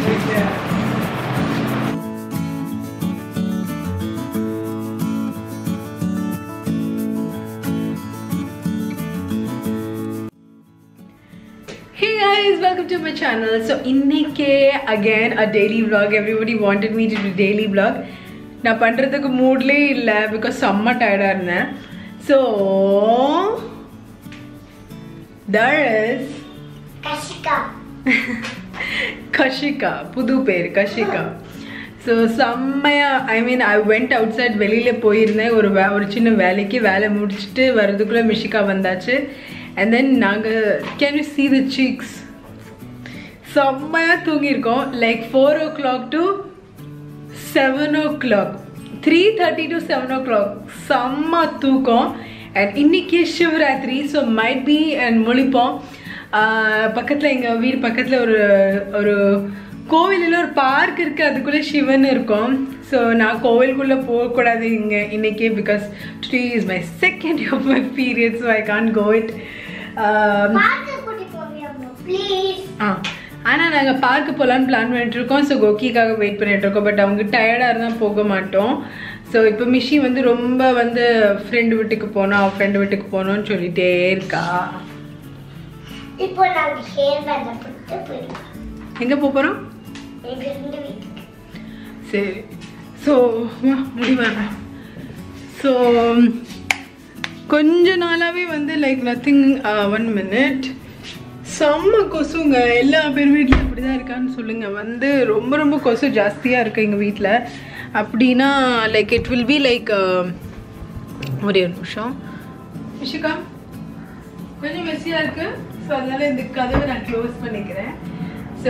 Hey guys, welcome to my channel. So இன்னைக்கே again a daily vlog. Everybody wanted me to do daily vlog. நான் பண்றதுக்கு மூட்லேயே இல்லை because செம்ம டயர்டாக இருந்தேன் so there is Kashika. Kashika புது பேர் கஷிகா ஸோ செம்மையா I mean I went outside வெளியில் போயிருந்தேன் ஒரு வே ஒரு சின்ன வேலைக்கு வேலை முடிச்சுட்டு வர்றதுக்குள்ளே மிஷிகா வந்தாச்சு அண்ட் தென் நாங்கள் can you see the cheeks செம்மையாக தூங்கியிருக்கோம் like four o'clock to seven o'clock three thirty to seven o'clock செம்ம தூக்கம் அண்ட் இன்னைக்கு Shivaratri so might be and முழிப்போம் பக்கத்தில் எங்கள் வீடு பக்கத்தில் ஒரு ஒரு கோவிலில் ஒரு பார்க் இருக்குது அதுக்குள்ளே சிவன் இருக்கும் ஸோ நான் கோவிலுக்குள்ளே போகக்கூடாது இங்கே இன்னைக்கே because today is my second of my period so I can't go it பார்க்க கூட்டி போவியாமா ப்ளீஸ் ஆ ஆனால் நாங்கள் பார்க்க போகலான்னு பிளான் பண்ணிட்டு இருக்கோம் ஸோ கோக்கிக்காக வெயிட் பண்ணிட்டு இருக்கோம் பட் அவங்க டயர்டாக இருந்தால் போக மாட்டோம் ஸோ இப்போ மிஷி வந்து ரொம்ப வந்து ஃப்ரெண்டு வீட்டுக்கு போனோம் அவள் ஃப்ரெண்டு வீட்டுக்கு போகணும்னு சொல்லிட்டே இருக்கா இப்போ நாங்க ஹேர் பேண்ட போட்டு போயிருக்கோம் எங்கே போக போகிறோம் எங்க ரெண்டு வீட்டுக்கு சரி ஸோ முடிவாங்க ஸோ கொஞ்ச நாளாகவே வந்து லைக் நத்திங் ஒன் மினிட் செம்ம கொசுங்க எல்லா பேர் வீட்டில் இப்படி தான் இருக்கான்னு சொல்லுங்கள் வந்து ரொம்ப ரொம்ப கொசு ஜாஸ்தியாக இருக்குது எங்கள் வீட்டில் அப்படின்னா like it will be like ஒரே ஒரு நிமிஷம் விஷிகா கொஞ்சம் மெஸ்ஸியாக இருக்குது ஸோ அதனால இந்த கதவை நான் க்ளோஸ் பண்ணிக்கிறேன் ஸோ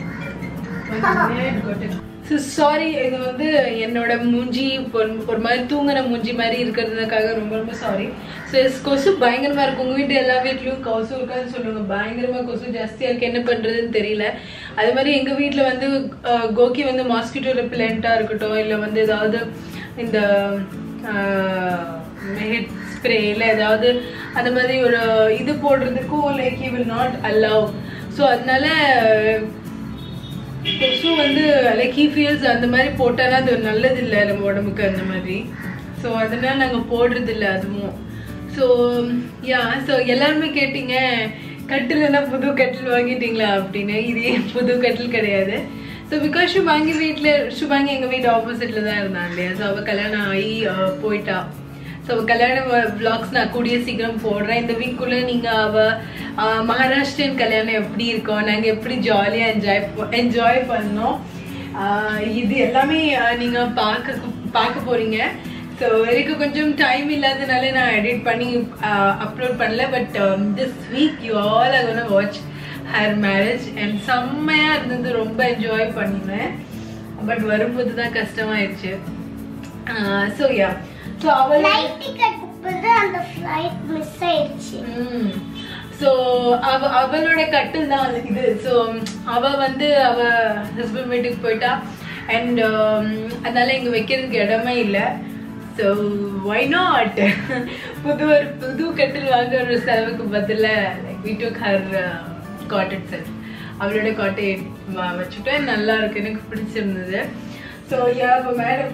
ஸோ சாரி இது வந்து என்னோட மூஞ்சி ஒரு ஒரு மாதிரி தூங்கின மூஞ்சி மாதிரி இருக்கிறதுக்காக ரொம்ப ரொம்ப சாரி ஸோ கொசு பயங்கரமா இருக்கு உங்க வீட்டு எல்லா வீட்லயும் கொசு இருக்கான்னு சொல்லுங்க பயங்கரமா கொசு ஜாஸ்தியா இருக்கு என்ன பண்றதுன்னு தெரியல அதே மாதிரி எங்க வீட்ல வந்து அஹ், கோகி வந்து மாஸ்கிட்டோ ரெப்பிலண்டா இருக்கட்டும் இல்லை வந்து ஏதாவது இந்த ஹெட் ஸ்ப்ரே இல்லை ஏதாவது அந்த மாதிரி ஒரு இது போடுறதுக்கும் like you will not allow so அதனால கொசு வந்து லைக் ஹீ ஃபீல்ஸ் அந்த மாதிரி போட்டாலும் அது நல்லது இல்லை நம்ம உடம்புக்கு அந்த மாதிரி ஸோ அதனால நாங்கள் போடுறது இல்லை அதுவும் ஸோ யா ஸோ எல்லாருமே கேட்டீங்க கட்டில்னா புது கட்டில் வாங்கிட்டீங்களா அப்படின்னு இது ஏன் புது கட்டில் கிடையாது ஸோ பிகாஸ் சுபாங்கி வீட்டில் சுபாங்கி எங்கள் வீட்டு ஆப்போசிட்டில் தான் இருந்தான் இல்லையா ஸோ அவள் கல்யாணம் ஆகி அஹ், போயிட்டா ஸோ கல்யாண vlogs நான் கூடிய சீக்கிரம் போடுறேன் இந்த வீக்குள்ளே நீங்கள் அவ ஆஹ், மகாராஷ்டிரன் கல்யாணம் எப்படி இருக்கோம் நாங்கள் எப்படி ஜாலியாக என்ஜாய் என்ஜாய் பண்ணோம் ஆஹ், இது எல்லாமே ஆஹ், நீங்க பார்க்க பார்க்க போறீங்க ஸோ எனக்கு கொஞ்சம் டைம் இல்லாதனால நான் எடிட் பண்ணி அப்லோட் பண்ணல but this week you all are gonna watch her marriage and செம்மையாக இருந்தது ரொம்ப என்ஜாய் பண்ணினேன் பட் வரும்போது தான் கஷ்டமாயிடுச்சு ஸோ யா ஸோ அவள் ஃப்ளைட் டிக்கெட் புக் பண்ணி அந்த ஃப்ளைட் மிஸ் ஆயிடுச்சு ஸோ அவ அவளோட கட்டில் தான் அது இது ஸோ அவ வந்து அவ ஹஸ்பண்ட் வீட்டுக்கு போயிட்டா அண்ட் அதனால இங்க வைக்கிறதுக்கு இடமே இல்லை ஸோ ஒய் நாட் புது ஒரு புது கட்டில் வாங்க ஒரு செலவுக்கு பதிலாக லைக் வீ டுக் ஹர் காட்டன் செட் அவளோட காட்டை வச்சுட்டேன் நல்லா இருக்கு எனக்கு பிடிச்சிருந்தது ஸோ யா மேடம்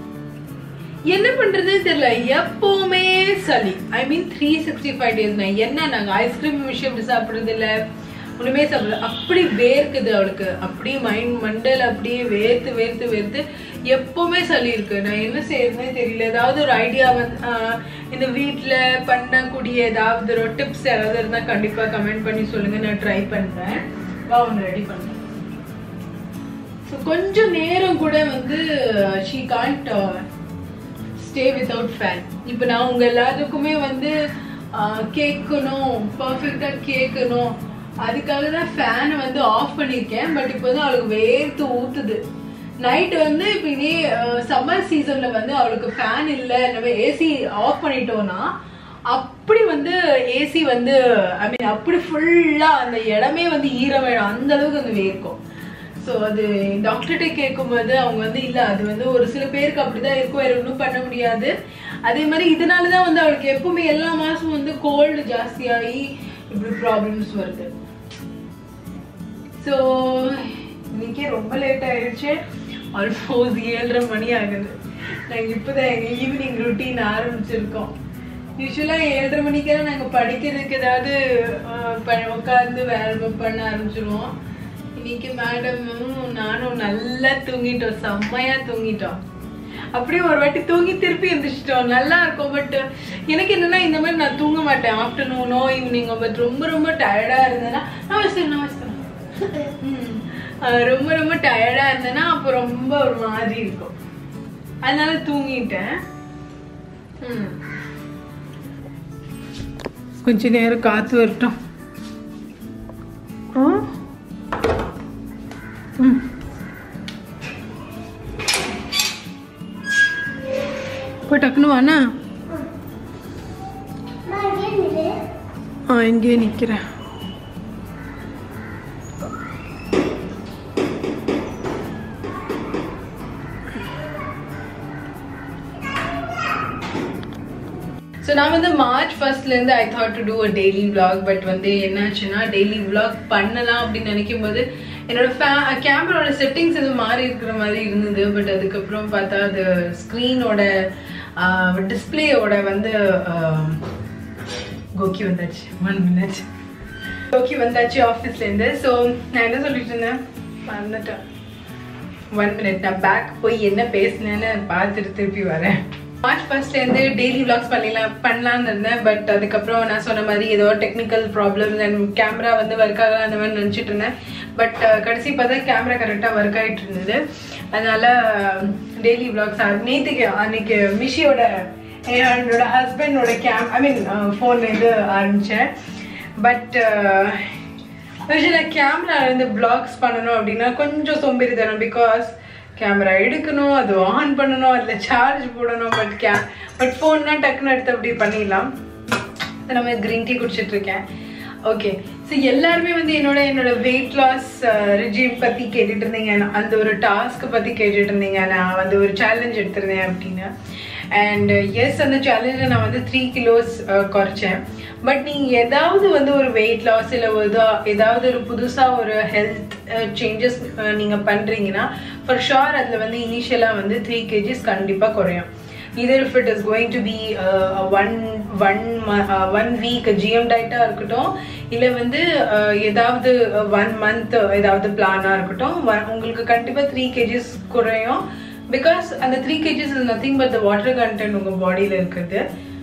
என்ன பண்றதே தெரியல எப்பவுமே சளி I mean three sixty five days என்ன நாங்க ஐஸ்கிரீம் விஷயம் சாப்பிடுறது இல்ல ஒண்ணுமே சாப்பிடல அப்படி வேர்க்குது அவளுக்கு அப்படியே மைண்ட் மண்டல் அப்படியே வேர்த்து வேர்த்து வேர்த்து எப்பவுமே சளி இருக்கு நான் என்ன செய்யறதுனே தெரியல ஏதாவது ஒரு ஐடியா வந்து ஆஹ், இந்த வீட்ல பண்ணக்கூடிய ஏதாவது ஒரு டிப்ஸ் யாராவது இருந்தா கண்டிப்பா கமெண்ட் பண்ணி சொல்லுங்க நான் ட்ரை பண்றேன் வா ஒன்று ரெடி பண்றேன் ஸோ கொஞ்சம் நேரம் கூட வந்து she can't stay without fan இப்போ நான் உங்க எல்லாத்துக்குமே வந்து ஆஹ், கேட்கணும் பர்ஃபெக்டா கேட்கணும் அதுக்காக தான் ஃபேனை வந்து ஆஃப் பண்ணியிருக்கேன் பட் இப்போ வந்து அவளுக்கு வேர்த்து ஊத்துது நைட் வந்து இப்போ இதே சம்மர் சீசன்ல வந்து அவளுக்கு ஃபேன் இல்லை நம்ம ஏசி ஆஃப் பண்ணிட்டோம்னா அப்படி வந்து ஏசி வந்து ஐ மீன் அப்படி ஃபுல்லா அந்த இடமே வந்து ஈரமாயிடும் அந்த அளவுக்கு வந்து வேர்க்கும் ஸோ அது டாக்டர்கிட்ட கேட்கும்போது அவங்க வந்து இல்லை அது வந்து ஒரு சில பேருக்கு அப்படிதான் இருக்கும் வேற ஒன்றும் பண்ண முடியாது அதே மாதிரி இதனால தான் வந்து அவளுக்கு எப்பவுமே எல்லா மாசமும் வந்து கோல்டு ஜாஸ்தியாகி இப்படி ப்ராப்ளம்ஸ் வருது ஸோ இன்னைக்கே ரொம்ப லேட் ஆயிடுச்சு ஆல்மோஸ்ட் ஏழரை மணி ஆகுது நாங்கள் இப்போதான் எங்கள் ஈவினிங் ருட்டீன் ஆரம்பிச்சிருக்கோம் யூஸ்வலாக ஏழரை மணிக்கெல்லாம் நாங்கள் படிக்கிறதுக்கு ஏதாவது உட்காந்து வேலை பண்ண ஆரம்பிச்சிருவோம் இன்னைக்கு மேடமும் நானும் நல்லா தூங்கிட்டோம் செம்மையா தூங்கிட்டோம் அப்படியே ஒரு வாட்டி தூங்கி திருப்பி எந்திரிச்சிட்டோம் நல்லா இருக்கும் பட் எனக்கு என்னன்னா இந்த மாதிரி நான் தூங்க மாட்டேன் ஆஃப்டர்நூனோ ஈவினிங்கோ பட் ரொம்ப ரொம்ப டயர்டா இருந்தேன்னா நான் வச்சுக்கிறேன் நான் வச்சுக்கிறேன் ம். அஹ் ரொம்ப ரொம்ப டயர்டா இருந்தேன்னா அப்போ ரொம்ப ஒரு மாதிரி இருக்கும் அதனால தூங்கிட்டேன் ம். கொஞ்ச நேரம் காத்து வரட்டும் ஆ ம் போய் டக்குன்னு வாண்ணா நான் இங்கே நில்லு. ஆ இங்கேயே நிற்கிறேன் ஸோ நான் வந்து மார்ச் ஃபர்ஸ்ட்லேருந்து I thought to do a daily vlog but வந்து என்னாச்சுன்னா டெய்லி vlog பண்ணலாம் அப்படின்னு நினைக்கும் போது என்னோட கேமராவோட செட்டிங்ஸ் எதுவும் மாறி இருக்கிற மாதிரி இருந்தது பட் அதுக்கப்புறம் பார்த்தா அது ஸ்க்ரீனோட டிஸ்பிளேயோட வந்து ஆஹ், கோகி வந்தாச்சு ஒன் மினிட் கோகி வந்தாச்சு ஆஃபீஸ்லேருந்து ஸோ நான் என்ன சொல்லிட்டு இருந்தேன் மறந்துட்டேன் ஒன் மினிட் நான் பேக் போய் என்ன பேசினேன்னு பார்த்துட்டு திருப்பி வரேன் மார்ச் ஃபர்ஸ்ட்லேருந்து டெய்லி vlogs பண்ணிடலாம் பண்ணலாம்னு இருந்தேன் பட் அதுக்கப்புறம் நான் சொன்ன மாதிரி ஏதோ டெக்னிக்கல் ப்ராப்ளம்ஸ் அண்ட் கேமரா வந்து ஒர்க் ஆகலாம் அந்த மாதிரி நினச்சிட்டு இருந்தேன் பட் கடைசி பார்த்தா கேமரா கரெக்டாக ஒர்க் ஆகிட்டு இருந்தது அதனால டெய்லி vlogs நேற்றுக்கு அன்னைக்கு மிஷியோட என்னோட ஹஸ்பண்டோட கேம் ஐ மீன் ஃபோன்லேருந்து ஆரம்பித்தேன் பட் யூஸ்வலாக கேமரா இருந்து பிளாக்ஸ் பண்ணணும் அப்படின்னா கொஞ்சம் சோம்பேறி தரும் பிகாஸ் கேமரா எடுக்கணும் அது ஆன் பண்ணணும் அதில் சார்ஜ் போடணும் பட் கே பட் ஃபோன்னா டக்குன்னு எடுத்து அப்படி பண்ணிடலாம் இப்போ நம்ம க்ரீன் டீ குடிச்சிட்டு இருக்கேன் ஓகே ஸோ எல்லாருமே வந்து என்னோட என்னோட வெயிட் லாஸ் ரிஜிம் பற்றி கேட்டுட்டு இருந்தீங்க நான் அந்த ஒரு டாஸ்க்கை பற்றி கேட்டுட்டு இருந்தீங்க நான் வந்து ஒரு சேலஞ்ச் எடுத்திருந்தேன் அப்படின்னு அண்ட் எஸ் அந்த சேலஞ்சை நான் வந்து த்ரீ கிலோஸ் குறைச்சேன் பட் நீங்கள் ஏதாவது வந்து ஒரு வெயிட் லாஸ் இல்லை ஏதோ ஏதாவது ஒரு புதுசாக ஒரு ஹெல்த் சேஞ்சஸ் நீங்கள் பண்ணுறீங்கன்னா ஃபார் ஷோர் அதில் வந்து இனிஷியலாக வந்து த்ரீ கேஜிஸ் கண்டிப்பாக குறையும் either if it is going to be uh, a one one mo- uh, one week GM diet இருக்கட்டும் இல்லை வந்து uh, ஏதாவது ஒன் மந்த் ஏதாவது பிளானாக இருக்கட்டும் வ- உங்களுக்கு கண்டிப்பாக த்ரீ கேஜிஸ் குறையும் பிகாஸ் அந்த three KGs is nothing but the water content உங்கள் பாடியில் இருக்குது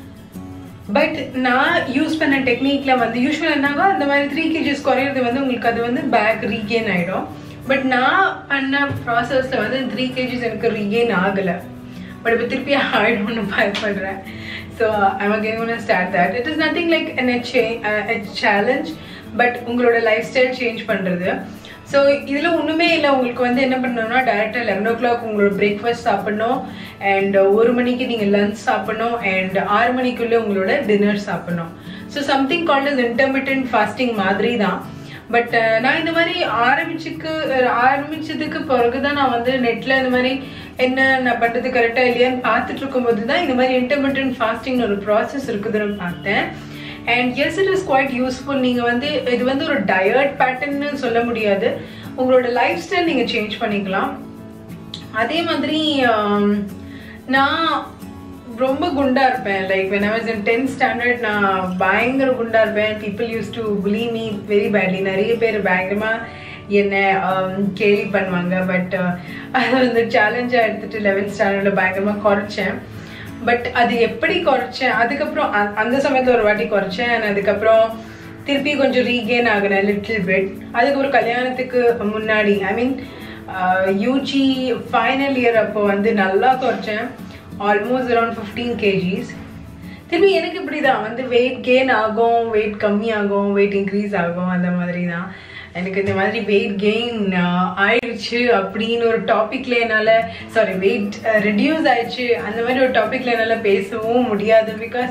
பட் நான் யூஸ் பண்ண டெக்னிக்ல வந்து யூஸ்வல் என்னவோ அந்த மாதிரி த்ரீ கேஜிஸ் குறையிறது வந்து உங்களுக்கு அது வந்து பேக் ரீகெயின் ஆகிடும் பட் நான் பண்ண ப்ராசஸில் வந்து த்ரீ கேஜிஸ் எனக்கு ரீகெயின் ஆகலை பட் இப்போ திருப்பி ஆயிடும்னு பயப்படுறேன் so I'm again on start that it is nothing like என் சேலஞ்ச் பட் உங்களோட லைஃப் ஸ்டைல் சேஞ்ச் பண்ணுறது ஸோ இதில் ஒன்றுமே இல்லை உங்களுக்கு வந்து என்ன பண்ணணும்னா டேரெக்டாக லெவன் ஓ கிளாக் உங்களோட பிரேக்ஃபாஸ்ட் சாப்பிடணும் அண்ட் ஒரு மணிக்கு நீங்கள் லஞ்ச் சாப்பிடணும் அண்ட் ஆறு மணிக்குள்ளே உங்களோட டின்னர் சாப்பிடணும் so something called is intermittent fasting மாதிரி தான் பட் நான் இந்த மாதிரி ஆரம்பிச்சுக்கு ஆரம்பிச்சதுக்கு பிறகு தான் நான் வந்து நெட்டில் இந்த மாதிரி என்ன நான் பண்ணுறது கரெக்டாக இல்லையான்னு பார்த்துட்டு இருக்கும்போது தான் இந்த மாதிரி இன்டர்மிட்டன்ட் ஃபாஸ்டிங் ஒரு ப்ராசஸ் இருக்குதுன்னு பார்த்தேன் and yes it is quite useful நீங்கள் வந்து இது வந்து ஒரு டயட் பேட்டர்ன்னு சொல்ல முடியாது உங்களோட லைஃப் ஸ்டைல் நீங்கள் சேஞ்ச் பண்ணிக்கலாம் அதே மாதிரி ஆம், நான் ரொம்ப குண்டா இருப்பேன் like when I was in tenth standard நான் பயங்கர குண்டா இருப்பேன் people used to bully me very badly நிறைய பேர் பயங்கரமா என்ன ஆம், கேலி பண்ணுவாங்க பட் அதை வந்து சேலஞ்சாக எடுத்துட்டு லெவன்த் ஸ்டாண்டர்டில் பயங்கரமாக குறைச்சேன் பட் அது எப்படி குறைச்சேன் அதுக்கப்புறம் அ- அந்த சமயத்தில் ஒரு வாட்டி குறைச்சேன் and அதுக்கப்புறம் திருப்பி கொஞ்சம் ரீகெயின் ஆகினேன் லிட்டில் பிட் அதுக்கப்புறம் கல்யாணத்துக்கு முன்னாடி I mean UG final year அப்போ வந்து நல்லா குறைச்சேன் ஆல்மோஸ்ட் அரௌண்ட் ஃபிஃப்டீன் கேஜிஸ் திரும்பி எனக்கு இப்படி தான் வந்து வெயிட் கெயின் ஆகும் வெயிட் கம்மி ஆகும் வெயிட் இன்க்ரீஸ் ஆகும் அந்த மாதிரி தான் எனக்கு இந்த மாதிரி வெயிட் கெயின் ஆயிடுச்சு அப்படின்னு ஒரு டாபிக்ல என்னால் சாரி வெயிட் ரெடியூஸ் ஆயிடுச்சு அந்த மாதிரி ஒரு டாபிக்ல என்னால் பேசவும் முடியாது பிகாஸ்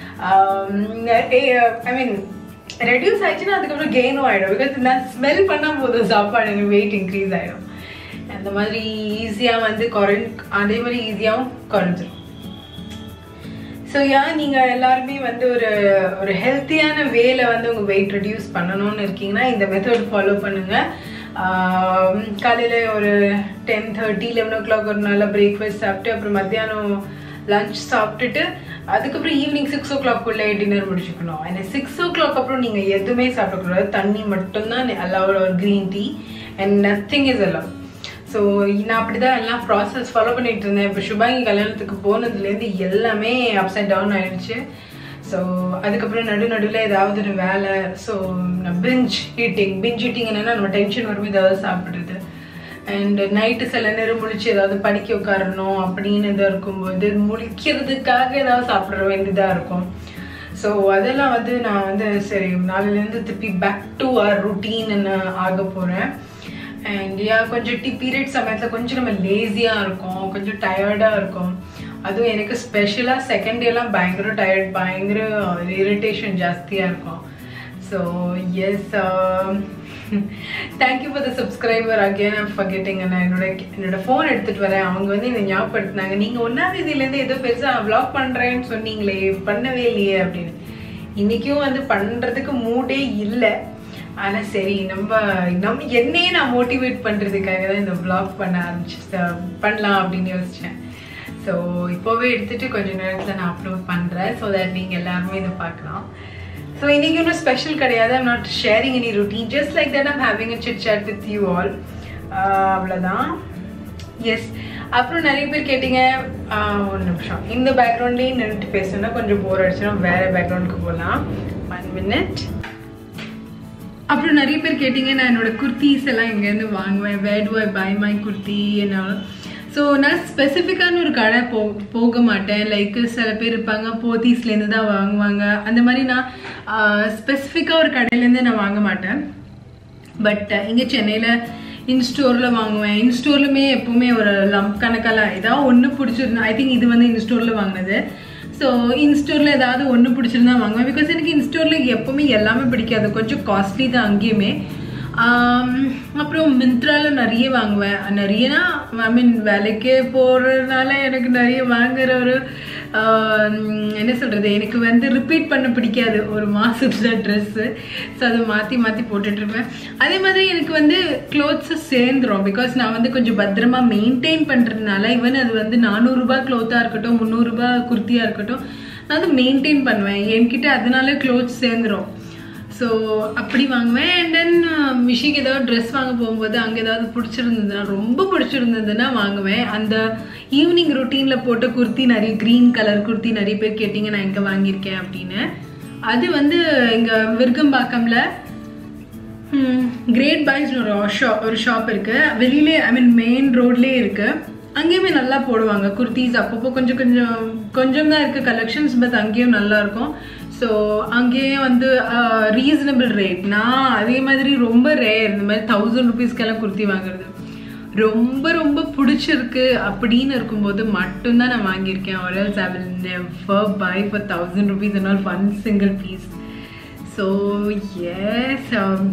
ஐ மீன் ரெடியூஸ் ஆயிடுச்சுன்னா அதுக்கப்புறம் கெயினும் ஆகிடும் பிகாஸ் நான் ஸ்மெல் பண்ணால் போதும் சாப்பாடு எனக்கு வெயிட் இன்க்ரீஸ் ஆகிடும் அந்த மாதிரி ஈஸியாக வந்து குறை அதே மாதிரி ஈஸியாகவும் குறைஞ்சிரும் ஸோ யா நீங்கள் எல்லாருமே வந்து ஒரு ஒரு ஹெல்த்தியான வேல வந்து உங்கள் வெயிட் ரெடியூஸ் பண்ணணும்னு இருக்கீங்கன்னா இந்த மெத்தட் ஃபாலோ பண்ணுங்கள் காலையில் ஒரு ten thirty eleven o'clock ஒரு நல்ல பிரேக்ஃபாஸ்ட் சாப்பிட்டு அப்புறம் மத்தியானம் லஞ்ச் சாப்பிட்டுட்டு அதுக்கப்புறம் ஈவினிங் சிக்ஸ் ஓ கிளாக்குள்ளே டின்னர் முடிச்சுக்கணும் அண்ட் சிக்ஸ் ஓ கிளாக் அப்புறம் நீங்கள் எதுவுமே சாப்பிடக்கூடாது தண்ணி மட்டும்தான் அலவுட் ஒரு green tea and nothing is allow so நான் அப்படி தான் எல்லாம் ப்ராசஸ் ஃபாலோ பண்ணிட்டு இருந்தேன் இப்போ சுபாங்கி கல்யாணத்துக்கு போனதுலேருந்து எல்லாமே அப்ஸ் அண்ட் டவுன் ஆயிடுச்சு ஸோ அதுக்கப்புறம் நடு நடுவில் ஏதாவது ஒரு வேலை so binge eating binge eating என்னென்னா நம்ம டென்ஷன் வரும் ஏதாவது சாப்பிட்றது அண்ட் நைட்டு சில நேரம் முழிச்சு ஏதாவது படிக்க உட்காரணும் அப்படின்னு இதாக இருக்கும்போது முழிக்கிறதுக்காக ஏதாவது சாப்பிட வேண்டியதாக இருக்கும் ஸோ அதெல்லாம் வந்து நான் வந்து சரி நாளையிலேருந்து திருப்பி பேக் டு ஆர் ருட்டீன் ஆக போகிறேன் அண்ட் யா கொஞ்சம் டி பீரியட் சமயத்தில் கொஞ்சம் நம்ம லேசியாக இருக்கும் கொஞ்சம் டயர்டாக இருக்கும் அதுவும் எனக்கு ஸ்பெஷலாக செகண்ட் டேலாம் பயங்கர டயர்ட் பயங்கர இரிட்டேஷன் ஜாஸ்தியாக இருக்கும் so yes thank you for the subscriber again I'm forgetting நான் என்னோட என்னோட ஃபோன் எடுத்துகிட்டு வரேன் அவங்க வந்து என்னை ஞாபகப்படுத்தினாங்க நீங்கள் ஒன்றாம் தேதியிலேருந்து ஏதோ பெருசாக வ்ளாக் பண்ணுறேன்னு சொன்னீங்களே பண்ணவே இல்லையே அப்படின்னு இன்றைக்கும் வந்து பண்ணுறதுக்கு மூடே இல்லை ஆனால் சரி நம்ம நம்ம என்னையே நான் மோட்டிவேட் பண்ணுறதுக்காக தான் இந்த vlog பண்ண ஆரம்பிச்சு பண்ணலாம் அப்படின்னு யோசித்தேன் ஸோ இப்போவே எடுத்துட்டு கொஞ்ச நேரத்தில் நான் அப்லோட் பண்ணுறேன் ஸோ தட் நீங்கள் எல்லாருமே இதை பார்க்கலாம் ஸோ இன்னைக்கு ஒன்றும் ஸ்பெஷல் கிடையாது I'm not sharing any routine just like that I'm having a sit chat with you all அவ்வளோதான் எஸ் அப்புறம் நிறைய பேர் கேட்டீங்க ஆஹ், ஒரு நிமிஷம் இந்த பேக்ரவுண்ட்லேயே நின்றுட்டு பேசணும்னா கொஞ்சம் போர் அடிச்சிடும் வேற பேக்ரவுண்டுக்கு போகலாம் ஒன் மினிட் அப்புறம் நிறைய பேர் கேட்டீங்க நான் என்னோட குர்த்திஸ் எல்லாம் எங்கேருந்து வாங்குவேன் where do I buy my kurti என்ன ஸோ நான் ஸ்பெசிஃபிக்கான ஒரு கடை போ போக மாட்டேன் லைக் சில பேர் இருப்பாங்க போத்தீஸ்லேருந்து தான் வாங்குவாங்க அந்த மாதிரி நான் ஸ்பெசிஃபிக்காக ஒரு கடையிலேருந்து நான் வாங்க மாட்டேன் பட் இங்கே சென்னையில் இன்ஸ்டோரில் வாங்குவேன் இன்ஸ்டோர்லுமே எப்பவுமே ஒரு லம்ப் கணக்கெல்லாம் ஏதாவது ஒன்று பிடிச்சிருந்தா ஐ திங்க் இது வந்து இன்ஸ்டோரில் வாங்கினது ஸோ இன்ஸ்டோரில் ஏதாவது ஒன்று பிடிச்சிருந்தா வாங்குவேன் பிகாஸ் எனக்கு இன்ஸ்டோரில் எப்பவுமே எல்லாமே பிடிக்காது கொஞ்சம் காஸ்ட்லி தான் அங்கேயுமே ஆம், அப்புறம் மிந்த்ரால நிறைய வாங்குவேன் நிறையனா ஐ மீன் வேலைக்கே போகிறதுனால எனக்கு நிறைய வாங்குற ஒரு ஆம், என்ன சொல்கிறது எனக்கு வந்து ரிப்பீட் பண்ண பிடிக்காது ஒரு மாதத்தில் ட்ரெஸ்ஸு ஸோ அதை மாற்றி மாற்றி போட்டுட்ருப்பேன் அதே மாதிரி எனக்கு வந்து க்ளோத்ஸு சேர்ந்துரும் பிகாஸ் நான் வந்து கொஞ்சம் பத்திரமா மெயின்டைன் பண்ணுறதுனால ஈவன் அது வந்து நானூறுரூபா க்ளோத்தாக இருக்கட்டும் முந்நூறுரூபா குர்த்தியாக இருக்கட்டும் நான் வந்து மெயின்டைன் பண்ணுவேன் என்கிட்ட அதனால க்ளோத்ஸ் சேர்ந்துரும் ஸோ அப்படி வாங்குவேன் அண்ட் தென் மிஷிக்கு ஏதாவது ட்ரெஸ் வாங்க போகும்போது அங்கே ஏதாவது பிடிச்சிருந்ததுன்னா ரொம்ப பிடிச்சிருந்ததுன்னா வாங்குவேன் அந்த ஈவினிங் ருட்டீனில் போட்ட குர்த்தி நிறைய க்ரீன் கலர் குர்த்தி நிறைய பேர் கேட்டிங்க நான் எங்கே வாங்கியிருக்கேன் அப்படின்னு அது வந்து இங்கே விருகம்பாக்கம்ல கிரேட் பாய்ஸ்னு ஒரு ஷாப் ஒரு ஷாப் இருக்கு வெளியிலே ஐ மீன் மெயின் ரோட்லேயே இருக்கு அங்கேயுமே நல்லா போடுவாங்க குர்த்திஸ் அப்பப்போ கொஞ்சம் கொஞ்சம் கொஞ்சம் தான் இருக்கு கலெக்ஷன்ஸ் பட் அங்கேயும் நல்லா இருக்கும் ஸோ அங்கேயே வந்து ரீசனபிள் ரேட் நான் அதே மாதிரி ரொம்ப ரேர் இந்த மாதிரி தௌசண்ட் ருபீஸ்க்கெல்லாம் குர்த்தி வாங்குறது ரொம்ப ரொம்ப பிடிச்சிருக்கு அப்படின்னு இருக்கும்போது மட்டும்தான் நான் வாங்கியிருக்கேன் or else I will never buy for thousand rupees and all one single piece so yes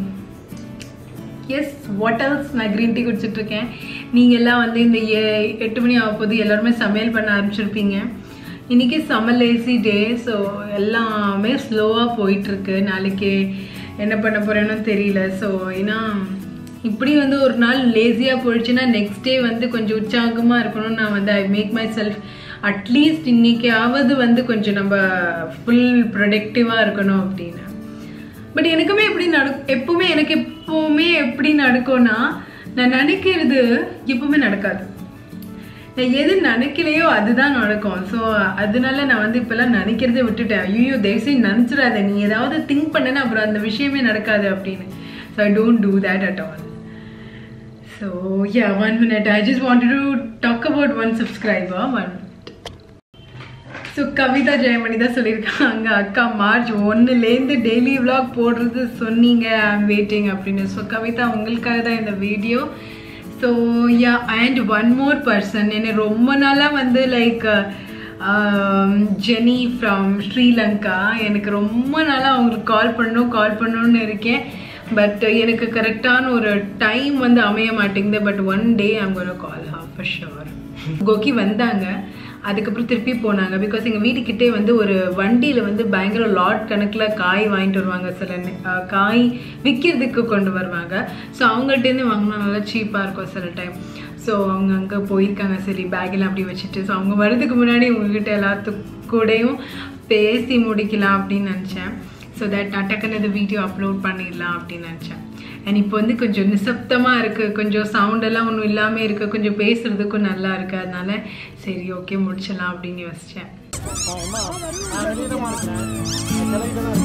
yes what else நான் க்ரீன் டீ குடிச்சிட்ருக்கேன் நீங்கள் எல்லாம் வந்து இந்த எ- எட்டு மணி ஆக போது எல்லாருமே சமையல் பண்ண ஆரம்பிச்சிருப்பீங்க இன்றைக்கி செம்ம லேசி டே ஸோ எல்லாமே ஸ்லோவாக போயிட்டுருக்கு நாளைக்கு என்ன பண்ண போகிறேன்னு தெரியல ஸோ ஏன்னா இப்படி வந்து ஒரு நாள் லேசியாக போயிடுச்சுன்னா நெக்ஸ்ட் டே வந்து கொஞ்சம் உற்சாகமாக இருக்கணும்னு நான் வந்து I make myself at least இன்னைக்காவது வந்து கொஞ்சம் நம்ம ஃபுல் ப்ரொடக்டிவாக இருக்கணும் அப்படின்னு பட் எனக்குமே எப்படி நட எப்பவுமே எனக்கு எப்பவுமே எப்படி நடக்கும்னா நான் நினைக்கிறது எப்பவுமே நடக்காது நான் எது நினைக்கலையோ அதுதான் நடக்கும் ஸோ அதனால நான் வந்து இப்பெல்லாம் நினைக்கிறதே விட்டுட்டேன் ஐயோ தயவுசெய்து நினச்சிடாத நீ ஏதாவது திங்க் பண்ணனா அப்புறம் அந்த விஷயமே நடக்காது அப்படின்னு so I don't do that at all so yeah one minute I just want to talk about one subscriber one so Kavitha Jayamani தான் சொல்லியிருக்காங்க அக்கா மார்ச் ஒன்றுலேருந்து டெய்லி vlog போடுறது சொன்னீங்க ஐம் வெயிட்டிங் அப்படின்னு ஸோ கவிதா உங்களுக்காக தான் இந்த video so yeah and one more person என்னை ரொம்ப நாளாக வந்து லைக் ஜெனி ஃப்ரம் ஸ்ரீலங்கா எனக்கு ரொம்ப நாளாக அவங்களுக்கு கால் பண்ணணும் கால் பண்ணணும்னு இருக்கேன் பட் எனக்கு கரெக்டான ஒரு டைம் வந்து அமைய மாட்டேங்குது but one day I'm gonna call her for sure கோகி வந்தாங்க அதுக்கப்புறம் திருப்பி போனாங்க பிகாஸ் எங்கள் வீட்டுக்கிட்டே வந்து ஒரு வண்டியில் வந்து பயங்கர லாட் கணக்கில் காய் வாங்கிட்டு வருவாங்க சில நே- அஹ் காய் விற்கிறதுக்கு கொண்டு வருவாங்க ஸோ அவங்கள்ட்டேருந்து வாங்கினா நல்லா சீப்பாக இருக்கும் சில டைம் ஸோ அவங்க அங்கே போயிருக்காங்க சரி பேக்கெல்லாம் அப்படி வச்சுட்டு ஸோ அவங்க வரதுக்கு முன்னாடி உங்ககிட்ட எல்லாத்துக்கு கூடயும் பேசி முடிக்கலாம் அப்படின்னு நினச்சேன் ஸோ தட் நான் டக்குன்னு இந்த வீடியோ அப்லோட் பண்ணிடலாம் அப்படின்னு நினச்சேன் அண்ட் இப்போ வந்து கொஞ்சம் நிசப்தமாக இருக்குது கொஞ்சம் சவுண்டெல்லாம் ஒன்றும் இல்லாமல் இருக்குது கொஞ்சம் பேசுகிறதுக்கும் நல்லா இருக்குது அதனால சரி ஓகே முடிச்சிடலாம் அப்படின்னு யோசித்தேன்